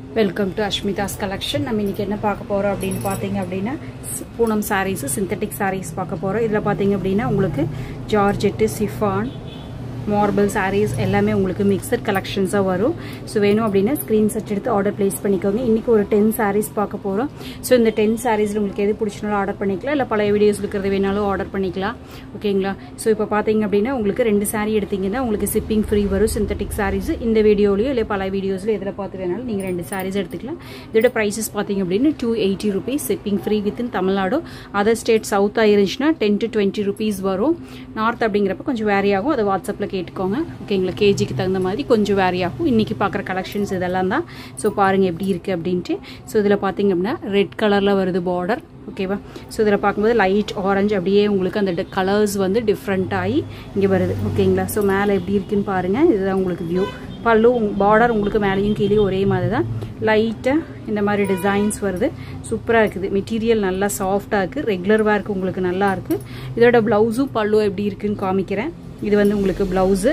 welcome to அஷ்மிதாஸ் collection நம்ம இன்னைக்கு என்ன பார்க்க போகிறோம் அப்படின்னு பார்த்தீங்க அப்படின்னா ஸ்- பூனம் சாரீஸ் சிந்தட்டிக் சாரீஸ் பார்க்க போகிறோம் இதில் பார்த்தீங்க அப்படின்னா உங்களுக்கு ஜார்ஜெட்டு சிஃபான் மார்பிள் சாரீஸ் எல்லாமே உங்களுக்கு மிக்சட் கலெக்ஷன்ஸாக வரும் ஸோ வேணும் அப்படின்னா ஸ்க்ரீன்ஷாட் எடுத்து ஆர்டர் ப்ளேஸ் பண்ணிக்கோங்க இன்றைக்கி ஒரு டென் சாரீஸ் பார்க்க போகிறோம் ஸோ இந்த டென் சாரீஸில் உங்களுக்கு எது பிடிச்சினாலும் ஆர்டர் பண்ணிக்கலாம் இல்லை பழைய வீடியோஸ் இருக்கிறது வேணாலும் ஆர்டர் பண்ணிக்கலாம் ஓகேங்களா ஸோ இப்போ பார்த்தீங்க அப்படின்னா உங்களுக்கு ரெண்டு saree எடுத்தீங்கன்னா உங்களுக்கு சிப்பிங் ஃப்ரீ வரும் சிந்தட்டிக் சாரீஸ் இந்த வீடியோலையோ இல்லை பழைய வீடியோஸில் எதில் பார்த்து வேணாலும் நீங்கள் ரெண்டு சாரீஸ் எடுத்துக்கலாம் இதோட ப்ரைஸஸ் பார்த்தீங்க அப்படின்னா two eighty rupees shipping free within Tamil Nadu other state சவுத்தாக இருந்துச்சுன்னா டென் டு டுவெண்ட்டி ருபீஸ் வரும் நார்த் அப்படிங்கிறப்ப கொஞ்சம் வேரி ஆகும் அதை வாட்ஸ்அப்பில் கேட்டுக்கோங்க ஓகேங்களா கேஜிக்கு தகுந்த மாதிரி கொஞ்சம் வேரி ஆகும் இன்றைக்கி பார்க்குற கலெக்ஷன்ஸ் இதெல்லாம் தான் ஸோ பாருங்கள் எப்படி இருக்குது அப்படின்ட்டு ஸோ இதில் பார்த்தீங்க அப்படின்னா ரெட் கலரில் வருது பார்டர் ஓகேவா ஸோ இதில் பார்க்கும்போது லைட் ஆரஞ்சு அப்படியே உங்களுக்கு அந்த கலர்ஸ் வந்து டிஃப்ரெண்ட் ஆகி இங்கே வருது ஓகேங்களா ஸோ மேலே எப்படி இருக்குன்னு பாருங்கள் இதுதான் உங்களுக்கு வியூ பல்லு பார்டர் உங்களுக்கு மேலேயும் கீழே ஒரே மாதிரி தான் லைட்டாக இந்த மாதிரி டிசைன்ஸ் வருது சூப்பராக இருக்குது மெட்டீரியல் நல்லா சாஃப்டாக இருக்குது ரெகுலர் வேர்க்கு உங்களுக்கு நல்லா இருக்குது இதோட ப்ளவுஸும் பல்லும் எப்படி இருக்குன்னு காமிக்கிறேன் இது வந்து உங்களுக்கு ப்ளவுஸு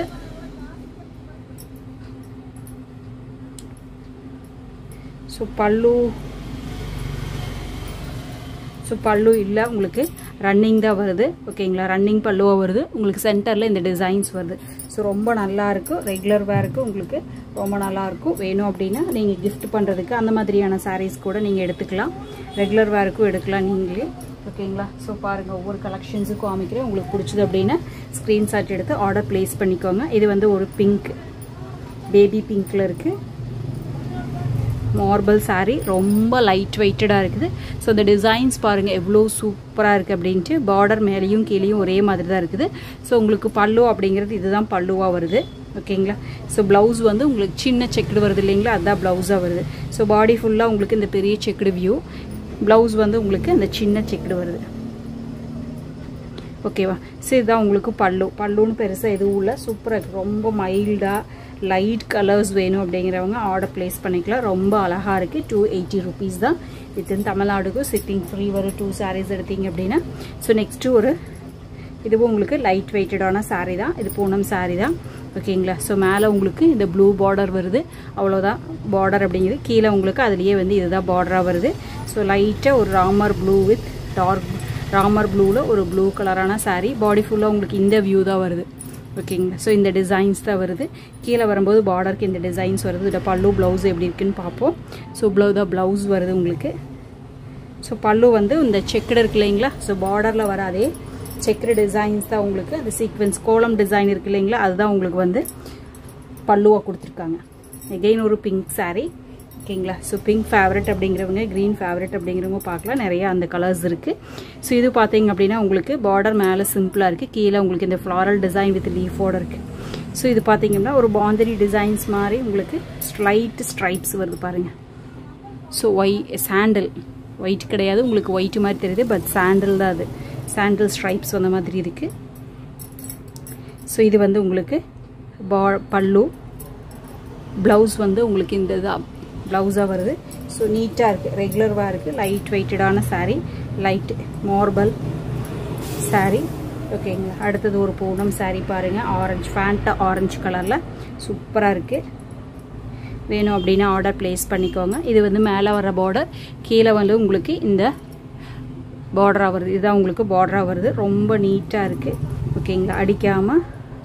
ஸோ பல்லு ஸோ பல்லு இல்லை உங்களுக்கு ரன்னிங் தான் வருது ஓகேங்களா ரன்னிங் பல்லுவாக வருது உங்களுக்கு சென்டரில் இந்த டிசைன்ஸ் வருது ஸோ ரொம்ப நல்லா இருக்கும் ரெகுலர் வேருக்கு உங்களுக்கு ரொம்ப நல்லா இருக்கும் வேணும் அப்படின்னா நீங்கள் gift பண்ணுறதுக்கு அந்த மாதிரியான sarees கூட நீங்கள் எடுத்துக்கலாம் ரெகுலர் வேருக்கும் எடுக்கலாம் நீங்களே ஓகேங்களா ஸோ பாருங்கள் ஒவ்வொரு கலெக்ஷன்ஸுக்கும் காமிக்கிறேன் உங்களுக்கு பிடிச்சது அப்படின்னா ஸ்க்ரீன்ஷாட் எடுத்து ஆர்டர் ப்ளேஸ் பண்ணிக்கோங்க இது வந்து ஒரு பிங்க் பேபி பிங்க்கில் இருக்குது மார்பிள் saree ரொம்ப லைட் வெயிட்டடாக இருக்குது ஸோ இந்த டிசைன்ஸ் பாருங்கள் எவ்வளோ சூப்பராக இருக்குது அப்படின்ட்டு பார்டர் மேலேயும் கீழேயும் ஒரே மாதிரி தான் இருக்குது ஸோ உங்களுக்கு பல்லு அப்படிங்கிறது இதுதான் பல்லுவாக வருது ஓகேங்களா ஸோ ப்ளவுஸ் வந்து உங்களுக்கு சின்ன செக்குடு வருது இல்லைங்களா அதுதான் ப்ளவுஸாக வருது ஸோ பாடி ஃபுல்லாக உங்களுக்கு இந்த பெரிய செக்குடு வியூ ப்ளவுஸ் வந்து உங்களுக்கு அந்த சின்ன செக்குடு வருது ஓகேவா ஸோ இதுதான் உங்களுக்கு பல்லு பல்லுன்னு பெருசாக எதுவும் இல்லை சூப்பராக இருக்குது ரொம்ப மைல்டாக லைட் கலர்ஸ் வேணும் அப்படிங்கிறவங்க ஆர்டர் ப்ளேஸ் பண்ணிக்கலாம் ரொம்ப அழகாக இருக்குது டூ எயிட்டி ருபீஸ் தான் வித்தின் தமிழ்நாடுக்கும் சிட்டிங் ஃப்ரீ வரும் டூ சாரீஸ் எடுத்தீங்க அப்படின்னா ஸோ நெக்ஸ்ட்டு ஒரு இதுவும் உங்களுக்கு லைட் வெயிட்டடான saree தான் இது பூனம் saree தான் ஓகேங்களா ஸோ மேலே உங்களுக்கு இந்த ப்ளூ பார்டர் வருது அவ்வளோதான் பார்டர் அப்படிங்கிறது கீழே உங்களுக்கு அதுலேயே வந்து இதுதான் பார்டராக வருது ஸோ லைட்டாக ஒரு Ramar blue with dark Ramar ப்ளூவில் ஒரு ப்ளூ கலரான saree பாடி ஃபுல்லாக உங்களுக்கு இந்த வியூ தான் வருது ஓகேங்களா ஸோ இந்த டிசைன்ஸ் தான் வருது கீழே வரும்போது பார்டருக்கு இந்த டிசைன்ஸ் வருது இதோட பல்லு ப்ளவுஸ் எப்படி இருக்குன்னு பார்ப்போம் ஸோ ப்ளவு தான் ப்ளவுஸ் வருது உங்களுக்கு ஸோ பல்லு வந்து இந்த செக்குடு இருக்கு இல்லைங்களா ஸோ பார்டரில் வர அதே செக்குடு டிசைன்ஸ் தான் உங்களுக்கு அந்த சீக்வென்ஸ் கோலம் டிசைன் இருக்கு இல்லைங்களா அதுதான் உங்களுக்கு வந்து பல்லுவாக கொடுத்துருக்காங்க எகெயின் ஒரு பிங்க் saree ஓகேங்களா ஸோ பிங்க் ஃபேவரட் அப்படிங்கிறவங்க க்ரீன் ஃபேவரட் அப்படிங்கிறவங்க பார்க்கலாம் நிறைய அந்த கலர்ஸ் இருக்குது ஸோ இது பார்த்தீங்க அப்படின்னா உங்களுக்கு பார்டர் மேலே சிம்பிளாக இருக்குது கீழே உங்களுக்கு இந்த ஃப்ளாரல் டிசைன் வித் லீஃபோட இருக்குது ஸோ இது பார்த்தீங்கன்னா ஒரு பாந்தரி டிசைன்ஸ் மாதிரி உங்களுக்கு ஸ்லைட் ஸ்ட்ரைப்ஸ் வருது பாருங்கள் ஸோ ஒய் சாண்டல் ஒயிட் கிடையாது உங்களுக்கு ஒயிட் மாதிரி தெரியுது பட் சாண்டல் தான் அது சாண்டல் ஸ்ட்ரைப்ஸ் வந்த மாதிரி இருக்குது ஸோ இது வந்து உங்களுக்கு பா பல்லு ப்ளவுஸ் வந்து உங்களுக்கு இந்த இதாக ப்ளவுஸாக வருது ஸோ நீட்டாக இருக்குது ரெகுலராக இருக்குது லைட் வெயிட்டடான saree லைட் மார்பல் saree ஓகேங்களா அடுத்தது ஒரு பூனம் saree பாருங்கள் ஆரஞ்சு ஃபேண்டா ஆரஞ்சு கலரில் சூப்பராக இருக்குது வேணும் அப்படின்னா ஆர்டர் ப்ளேஸ் பண்ணிக்கோங்க இது வந்து மேலே வர பார்டர் கீழே வந்து உங்களுக்கு இந்த பார்டராக வருது இதுதான் உங்களுக்கு பார்டராக வருது ரொம்ப நீட்டாக இருக்குது ஓகேங்களா அடிக்காமல்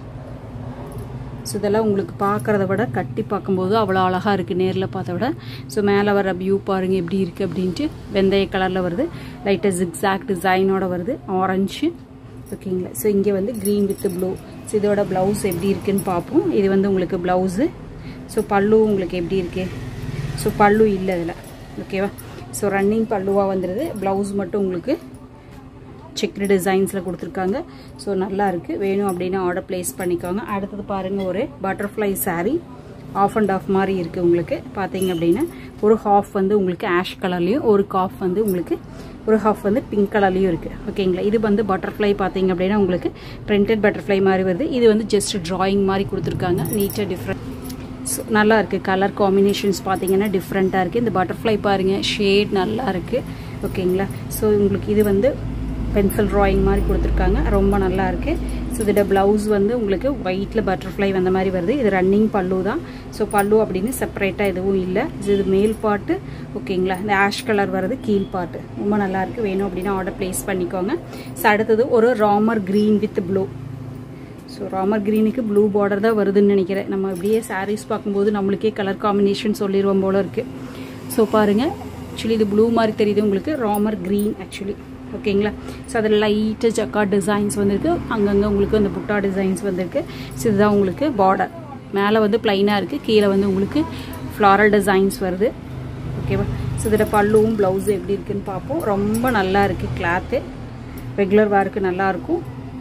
ஸோ இதெல்லாம் உங்களுக்கு பார்க்குறத விட கட்டி பார்க்கும்போது அவ்வளோ அழகாக இருக்குது நேரில் பார்த்த விட ஸோ மேலே வர வியூ பாருங்கள் எப்படி இருக்குது அப்படின்ட்டு வெந்தய கலரில் வருது லைட்டாக ஜிக்ஸாக் டிசைனோட வருது ஆரஞ்சு ஓகேங்களா ஸோ இங்கே வந்து க்ரீன் வித் ப்ளூ ஸோ இதோட ப்ளவுஸ் எப்படி இருக்குன்னு பார்ப்போம் இது வந்து உங்களுக்கு ப்ளவுஸு ஸோ பல்லு உங்களுக்கு எப்படி இருக்குது ஸோ பல்லு இல்லை இதில் ஓகேவா ஸோ ரன்னிங் பல்லுவாக வந்துடுது ப்ளவுஸ் மட்டும் உங்களுக்கு செக்டு டிசைன்ஸில் கொடுத்துருக்காங்க ஸோ நல்லா இருக்குது வேணும் அப்படின்னா ஆர்டர் ப்ளேஸ் பண்ணிக்கோங்க அடுத்தது பாருங்கள் ஒரு butterfly saree half and half மாதிரி இருக்குது உங்களுக்கு பார்த்தீங்க அப்படின்னா ஒரு ஹாஃப் வந்து உங்களுக்கு ஆஷ் கலர்லேயும் ஒரு காஃப் வந்து உங்களுக்கு ஒரு ஹாஃப் வந்து பிங்க் கலர்லேயும் இருக்குது ஓகேங்களா இது வந்து பட்டர்ஃப்ளை பார்த்தீங்க அப்படின்னா உங்களுக்கு பிரிண்டட் பட்டர்ஃப்ளை மாதிரி வருது இது வந்து ஜஸ்ட் ட்ராயிங் மாதிரி கொடுத்துருக்காங்க நீட்டாக டிஃப்ரெண்ட் ஸோ நல்லா இருக்குது கலர் காம்பினேஷன்ஸ் பார்த்தீங்கன்னா டிஃப்ரெண்ட்டாக இருக்குது இந்த பட்டர்ஃப்ளை பாருங்கள் ஷேட் நல்லா இருக்குது ஓகேங்களா ஸோ உங்களுக்கு இது வந்து பென்சில் ட்ராயிங் மாதிரி கொடுத்துருக்காங்க ரொம்ப நல்லா இருக்குது ஸோ இதோட ப்ளவுஸ் வந்து உங்களுக்கு ஒயிட்டில் பட்டர்ஃப்ளை வந்த மாதிரி வருது இது ரன்னிங் பல்லு தான் ஸோ பல்லு அப்படின்னு செப்பரேட்டாக எதுவும் இல்லை இது மேல் பாட்டு ஓகேங்களா இந்த ஆஷ் கலர் வருது கீழ் பாட்டு ரொம்ப நல்லாயிருக்கு வேணும் அப்படின்னா ஆர்டர் ப்ளேஸ் பண்ணிக்கோங்க ஸோ அடுத்தது ஒரு Ramar green with blue so Ramar க்ரீனுக்கு ப்ளூ பார்டர் தான் வருதுன்னு நினைக்கிறேன் நம்ம அப்படியே சாரீஸ் பார்க்கும்போது நம்மளுக்கே கலர் காம்பினேஷன் சொல்லிடுவோம் போல இருக்குது ஸோ பாருங்கள் ஆக்சுவலி இது ப்ளூ மாதிரி தெரியுது உங்களுக்கு ராமர் க்ரீன் ஆக்சுவலி ஓகேங்களா ஸோ அதில் லைட்டு ஜக்கா டிசைன்ஸ் வந்திருக்கு அங்கங்கே உங்களுக்கு அந்த புட்டா டிசைன்ஸ் வந்திருக்கு ஸோ இதுதான் உங்களுக்கு பார்டர் மேலே வந்து ப்ளைனாக இருக்குது கீழே வந்து உங்களுக்கு ஃப்ளாரல் டிசைன்ஸ் வருது ஓகேவா ஸோ இதில் பல்லுவும் ப்ளவுஸு எப்படி இருக்குன்னு பார்ப்போம் ரொம்ப நல்லா இருக்குது கிளாத்து ரெகுலர் வேருக்கு நல்லாயிருக்கும்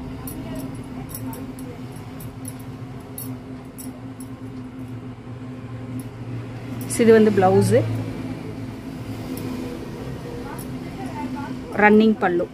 இது வந்து ப்ளவுஸு ரன்னிங் பல்லு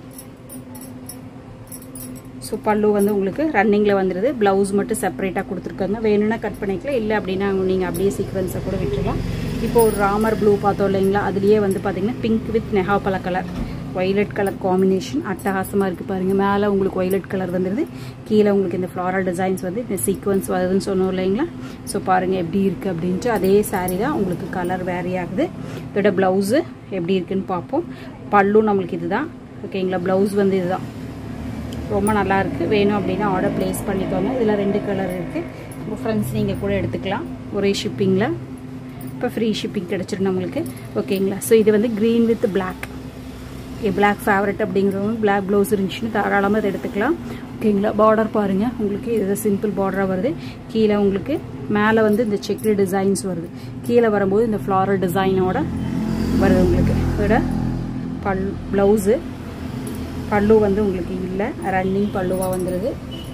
ஸோ பல்லு வந்து உங்களுக்கு ரன்னிங்கில் வந்துடுது ப்ளவுஸ் மட்டும் செப்பரேட்டாக கொடுத்துருக்காங்க வேணும்னா கட் பண்ணிக்கலாம் இல்லை அப்படின்னா நீங்கள் அப்படியே சீக்வன்ஸை கூட விட்டுருலாம் இப்போ ஒரு ராமர் ப்ளூ பார்த்தோம் இல்லைங்களா அதுலேயே வந்து பார்த்தீங்கன்னா பிங்க் வித் நெஹாப்பல கலர் ஒய்லட் கலர் காம்பினேஷன் அட்டகாசமாக இருக்குது பாருங்கள் மேலே உங்களுக்கு ஒய்லட் கலர் வந்துடுது கீழே உங்களுக்கு இந்த ஃப்ளாரல் டிசைன்ஸ் வந்து இந்த சீக்வன்ஸ் வருதுன்னு சொன்னோம் இல்லைங்களா ஸோ பாருங்கள் எப்படி இருக்குது அப்படின்ட்டு அதே சாரீ தான் உங்களுக்கு கலர் வேரி ஆகுது இதோட ப்ளவுஸு எப்படி இருக்குன்னு பார்ப்போம் பல்லும் நம்மளுக்கு இதுதான் ஓகேங்களா ப்ளவுஸ் வந்து இதுதான் ரொம்ப நல்லா இருக்குது வேணும் அப்படின்னா ஆர்டர் ப்ளேஸ் பண்ணிக்கோங்க இதில் ரெண்டு கலர் இருக்குது உங்கள் ஃப்ரெண்ட்ஸ் நீங்கள் கூட எடுத்துக்கலாம் ஒரே ஷிப்பிங்கில் இப்போ ஃப்ரீ ஷிப்பிங் கிடச்சிரும் நம்மளுக்கு ஓகேங்களா ஸோ இது வந்து green with black okay black favourite அப்படிங்கிறவங்க பிளாக் ப்ளவுஸ் இருந்துச்சுன்னு தாராளமாக அதை எடுத்துக்கலாம் ஓகேங்களா பார்டர் பாருங்கள் உங்களுக்கு இது சிம்பிள் பார்டராக வருது கீழே உங்களுக்கு மேலே வந்து இந்த செக்ரி டிசைன்ஸ் வருது கீழே வரும்போது இந்த ஃப்ளாரல் டிசைனோட வருது உங்களுக்கு இதோட பல் ப்ளவுஸு பல்லு வந்து உங்களுக்கு இல்லை ரன்னிங் பல்லுவாக வந்துடுது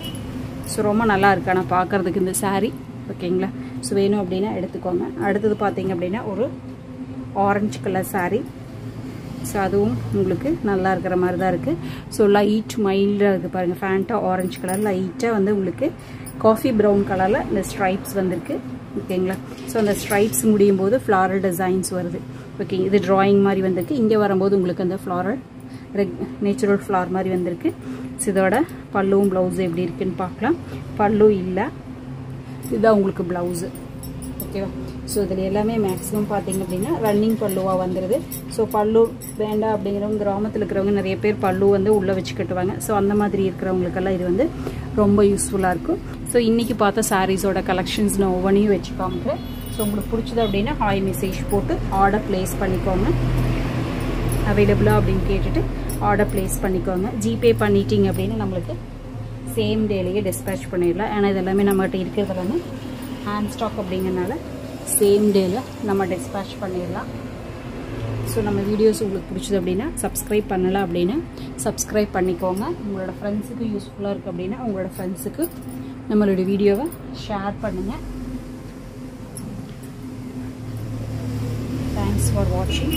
ஸோ ரொம்ப நல்லா இருக்கு ஆனால் பார்க்குறதுக்கு இந்த சாரீ ஓகேங்களா ஸோ வேணும் அப்படின்னா எடுத்துக்கோங்க அடுத்தது பார்த்தீங்க அப்படின்னா ஒரு ஆரஞ்சு கலர் சாரீ ஸோ அதுவும் உங்களுக்கு நல்லா இருக்கிற மாதிரி தான் இருக்குது ஸோ லைட் மைல்டாக இருக்குது பாருங்கள் ஃபேண்ட்டாக ஆரஞ்சு கலர் லைட்டாக வந்து உங்களுக்கு காஃபி ப்ரௌன் கலரில் இந்த ஸ்ட்ரைப்ஸ் வந்திருக்கு ஓகேங்களா ஸோ அந்த ஸ்ட்ரைப்ஸ் முடியும் போது ஃப்ளாரல் டிசைன்ஸ் வருது ஓகே இது ட்ராயிங் மாதிரி வந்திருக்கு இங்கே வரும்போது உங்களுக்கு அந்த ஃப்ளாரல் ரெக் நேச்சுரல் ஃப்ளார் மாதிரி வந்திருக்கு ஸோ இதோட பல்லுவும் ப்ளவுஸு எப்படி இருக்குன்னு பார்க்கலாம் பல்லு இல்லை இதுதான் உங்களுக்கு ப்ளவுஸு ஓகேவா ஸோ இதில் எல்லாமே மேக்ஸிமம் பார்த்தீங்க அப்படின்னா ரன்னிங் பல்லுவாக வந்துடுது ஸோ பல்லு வேண்டாம் அப்படிங்கிறவங்க கிராமத்தில் இருக்கிறவங்க நிறைய பேர் பல்லு வந்து உள்ளே வச்சு கட்டுவாங்க ஸோ அந்த மாதிரி இருக்கிறவங்களுக்கெல்லாம் இது வந்து ரொம்ப யூஸ்ஃபுல்லாக இருக்கும் ஸோ இன்றைக்கி பார்த்த சாரீஸோட கலெக்ஷன்ஸ் நான் ஒவ்வொன்றையும் வச்சு காமிக்கிறேன் ஸோ உங்களுக்கு பிடிச்சது அப்படின்னா ஹாய் மெசேஜ் போட்டு ஆர்டர் ப்ளேஸ் பண்ணிக்கோங்க அவைலபிளாக அப்படின்னு கேட்டுட்டு ஆர்டர் ப்ளேஸ் பண்ணிக்கோங்க ஜிபே பண்ணிட்டீங்க அப்படின்னு நம்மளுக்கு சேம் டேலேயே டிஸ்பேச் பண்ணிடலாம் ஏன்னா இது எல்லாமே நம்மகிட்ட இருக்கிறது எல்லாமே ஹேண்ட் ஸ்டாக் அப்படிங்கிறனால சேம் டேல நம்ம டிஸ்பேச் பண்ணிடலாம் ஸோ நம்ம வீடியோஸ் உங்களுக்கு பிடிச்சது அப்படின்னா சப்ஸ்கிரைப் பண்ணலை அப்படின்னா சப்ஸ்கிரைப் பண்ணிக்கோங்க உங்களோட ஃப்ரெண்ட்ஸுக்கு யூஸ்ஃபுல்லாக இருக்குது அப்படின்னா உங்களோட ஃப்ரெண்ட்ஸுக்கு நம்மளோட வீடியோவை ஷேர் பண்ணுங்கள் தேங்க்ஸ் ஃபார் வாட்சிங்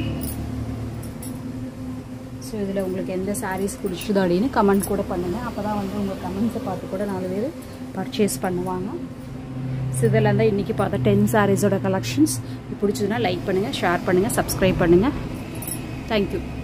ஸோ இதில் உங்களுக்கு எந்த சாரீஸ் பிடிச்சதோ அப்படின்னு கமெண்ட் கூட பண்ணுங்கள் அப்போ தான் வந்து உங்கள் கமெண்ட்ஸை பார்த்து கூட நாலு பேர் பர்ச்சேஸ் பண்ணுவாங்க ஸோ இதெல்லாம் தான் இன்றைக்கி பார்த்த டென் சாரீஸோட கலெக்ஷன்ஸ் பிடிச்சதுன்னா லைக் பண்ணுங்கள் ஷேர் பண்ணுங்கள் சப்ஸ்கிரைப் பண்ணுங்கள் தேங்க்யூ